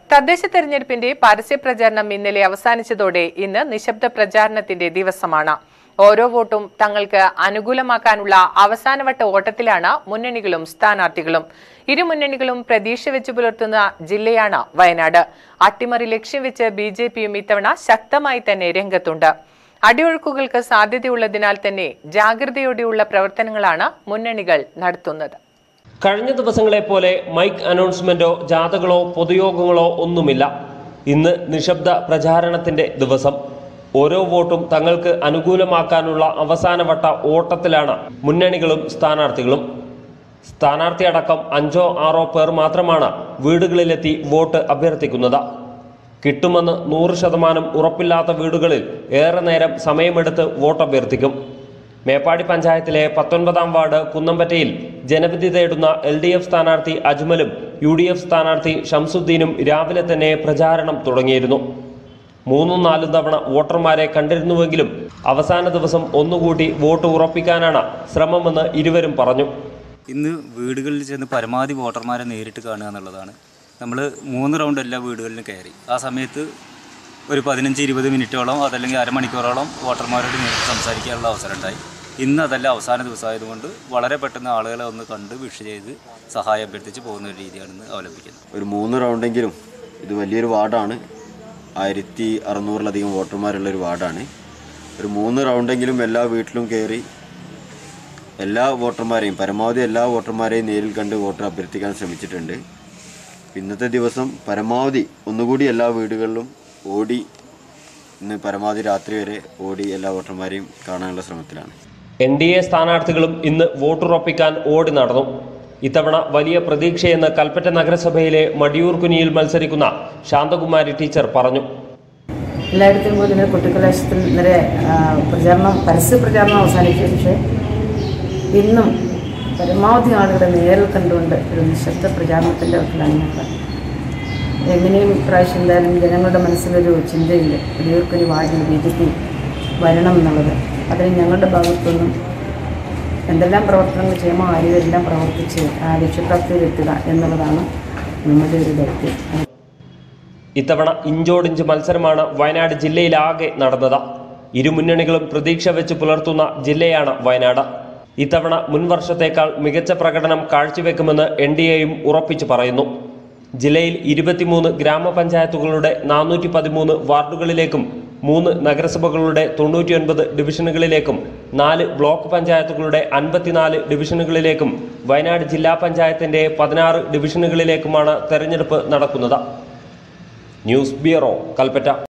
തദ്ദേശ തെരഞ്ഞെടുപ്പിന്റെ പരസ്യ പ്രചാരണം ഇന്നലെ അവസാനിച്ചതോടെ ഇന്ന് നിശബ്ദ പ്രചാരണത്തിന്റെ ദിവസമാണ് ഓരോ വോട്ടും തങ്ങൾക്ക് അനുകൂലമാക്കാനുള്ള അവസാനവട്ട ഓട്ടത്തിലാണ് മുന്നണികളും സ്ഥാനാർത്ഥികളും ഇരു മുന്നണികളും പ്രതീക്ഷ വെച്ച് പുലർത്തുന്ന ജില്ലയാണ് വയനാട് അട്ടിമറി ലക്ഷ്യം വെച്ച് ബി ജെ പിയും ഇത്തവണ ശക്തമായി തന്നെ രംഗത്തുണ്ട് അടിയൊഴുക്കുകൾക്ക് സാധ്യതയുള്ളതിനാൽ തന്നെ ജാഗ്രതയോടെയുള്ള പ്രവർത്തനങ്ങളാണ് മുന്നണികൾ നടത്തുന്നത് കഴിഞ്ഞ ദിവസങ്ങളെ പോലെ മൈക്ക് അനൗൺസ്മെന്റോ ജാഥകളോ പൊതുയോഗങ്ങളോ ഒന്നുമില്ല ഇന്ന് നിശബ്ദ പ്രചാരണത്തിന്റെ ദിവസം ഓരോ വോട്ടും തങ്ങൾക്ക് അനുകൂലമാക്കാനുള്ള അവസാനവട്ട ഓട്ടത്തിലാണ് മുന്നണികളും സ്ഥാനാർത്ഥികളും സ്ഥാനാർത്ഥി അടക്കം അഞ്ചോ ആറോ പേർ മാത്രമാണ് വീടുകളിലെത്തി വോട്ട് അഭ്യർത്ഥിക്കുന്നത് കിട്ടുമെന്ന് നൂറ് ശതമാനം ഉറപ്പില്ലാത്ത വീടുകളിൽ ഏറെ നേരം സമയമെടുത്ത് വോട്ട് അഭ്യർത്ഥിക്കും മേപ്പാടി പഞ്ചായത്തിലെ പത്തൊൻപതാം വാർഡ് കുന്നമ്പറ്റയിൽ ജനവിധി തേടുന്ന എൽ ഡി എഫ് സ്ഥാനാർത്ഥി അജ്മലും യു ഡി എഫ് സ്ഥാനാർത്ഥി ഷംസുദ്ദീനും രാവിലെ തന്നെ പ്രചാരണം തുടങ്ങിയിരുന്നു മൂന്നും നാലും തവണ വോട്ടർമാരെ കണ്ടിരുന്നുവെങ്കിലും അവസാന ദിവസം ഒന്നുകൂടി വോട്ട് ഉറപ്പിക്കാനാണ് ശ്രമമെന്ന് ഇരുവരും പറഞ്ഞു ഇന്ന് വീടുകളിൽ ചെന്ന് പരമാവധി വോട്ടർമാരെ നേരിട്ട് കാണുക എന്നുള്ളതാണ് നമ്മൾ മൂന്ന് റൗണ്ട് എല്ലാ വീടുകളിലും കയറി ആ സമയത്ത് ഒരു പതിനഞ്ച് ഇരുപത് മിനിറ്റോളം അതല്ലെങ്കിൽ അരമണിക്കൂറോളം വോട്ടർമാരോട് നേരിട്ട് സംസാരിക്കാനുള്ള അവസരം ഉണ്ടായി ഇന്ന് അതല്ല അവസാന ദിവസമായതുകൊണ്ട് വളരെ പെട്ടെന്ന് ആളുകളെ ഒന്ന് കണ്ട് വിഷ് ചെയ്ത് സഹായം അഭ്യർത്ഥിച്ച് പോകുന്ന ഒരു രീതിയാണ് ഇന്ന് അവലംബിക്കുന്നത് ഒരു മൂന്ന് റൗണ്ടെങ്കിലും ഇത് വലിയൊരു വാർഡാണ് ആയിരത്തി അറുന്നൂറിലധികം വോട്ടർമാരുള്ള ഒരു വാർഡാണ് ഒരു മൂന്ന് റൗണ്ടെങ്കിലും എല്ലാ വീട്ടിലും കയറി എല്ലാ വോട്ടർമാരെയും പരമാവധി എല്ലാ വോട്ടർമാരെയും നേരിൽ കണ്ട് വോട്ട് അഭ്യർത്ഥിക്കാൻ ശ്രമിച്ചിട്ടുണ്ട് ഇന്നത്തെ ദിവസം പരമാവധി ഒന്നുകൂടി എല്ലാ വീടുകളിലും ഓടി ഇന്ന് പരമാവധി രാത്രി വരെ ഓടി എല്ലാ വോട്ടർമാരെയും കാണാനുള്ള ശ്രമത്തിലാണ് എൻ ഡി എ സ്ഥാനാർത്ഥികളും ഇന്ന് വോട്ടുറപ്പിക്കാൻ ഓടി നടന്നു ഇത്തവണ വലിയ പ്രതീക്ഷയെന്ന് കൽപ്പറ്റ നഗരസഭയിലെ മടിയൂർ കുനിയിൽ മത്സരിക്കുന്ന ശാന്തകുമാരി ടീച്ചർ പറഞ്ഞു എല്ലായിടത്തും പോയി ഇന്നലെ കുട്ടിക്കലാശത്തിൽ ഇന്നലെ ആ, പ്രചാരണം പരസ്യ പ്രചാരണം അവസാനിച്ചു പക്ഷേ ഇന്നും പരമാവധി ആളുകളെ നേരിൽ കണ്ടുകൊണ്ട് ഒരു നിശബ്ദ പ്രചാരണത്തിൻ്റെ വക്കിലാണ് ഞങ്ങൾ എങ്ങനെയും ഇപ്രാവശ്യം എന്തായാലും ജനങ്ങളുടെ മനസ്സിലൊരു ചിന്തയില്ല വലിയവർക്കൊരു വാർഡിൽ ബി ജെ പി വരണം എന്നുള്ളത് അതിന് ഞങ്ങളുടെ ഭാഗത്തുനിന്നും എന്തെല്ലാം പ്രവർത്തനങ്ങൾ ചെയ്യുമോ ആ രീതിയിലെല്ലാം പ്രവർത്തിച്ച് ആ ലക്ഷ്യപ്രാപ്തിയിലെത്തുക എന്നുള്ളതാണ് നമ്മുടെ ഒരു ദൗത്യം ഇത്തവണ ഇഞ്ചോടിഞ്ച് മത്സരമാണ് വയനാട് ജില്ലയിലാകെ നടന്നത് ഇരു മുന്നണികളും പ്രതീക്ഷ വെച്ച് പുലർത്തുന്ന ജില്ലയാണ് വയനാട് ഇത്തവണ മുൻ വർഷത്തേക്കാൾ മികച്ച പ്രകടനം കാഴ്ചവെക്കുമെന്ന് എൻ ഡി എയും ഉറപ്പിച്ചു പറയുന്നു ജില്ലയിൽ ഇരുപത്തിമൂന്ന് ഗ്രാമപഞ്ചായത്തുകളുടെ നാനൂറ്റി പതിമൂന്ന് വാർഡുകളിലേക്കും മൂന്ന് നഗരസഭകളുടെ തൊണ്ണൂറ്റിയൊൻപത് ഡിവിഷനുകളിലേക്കും നാല് ബ്ലോക്ക് പഞ്ചായത്തുകളുടെ അൻപത്തിനാല് ഡിവിഷനുകളിലേക്കും വയനാട് ജില്ലാ പഞ്ചായത്തിന്റെ പതിനാറ് ഡിവിഷനുകളിലേക്കുമാണ് തെരഞ്ഞെടുപ്പ് നടക്കുന്നത് ന്യൂസ് ബ്യൂറോ കൽപ്പറ്റ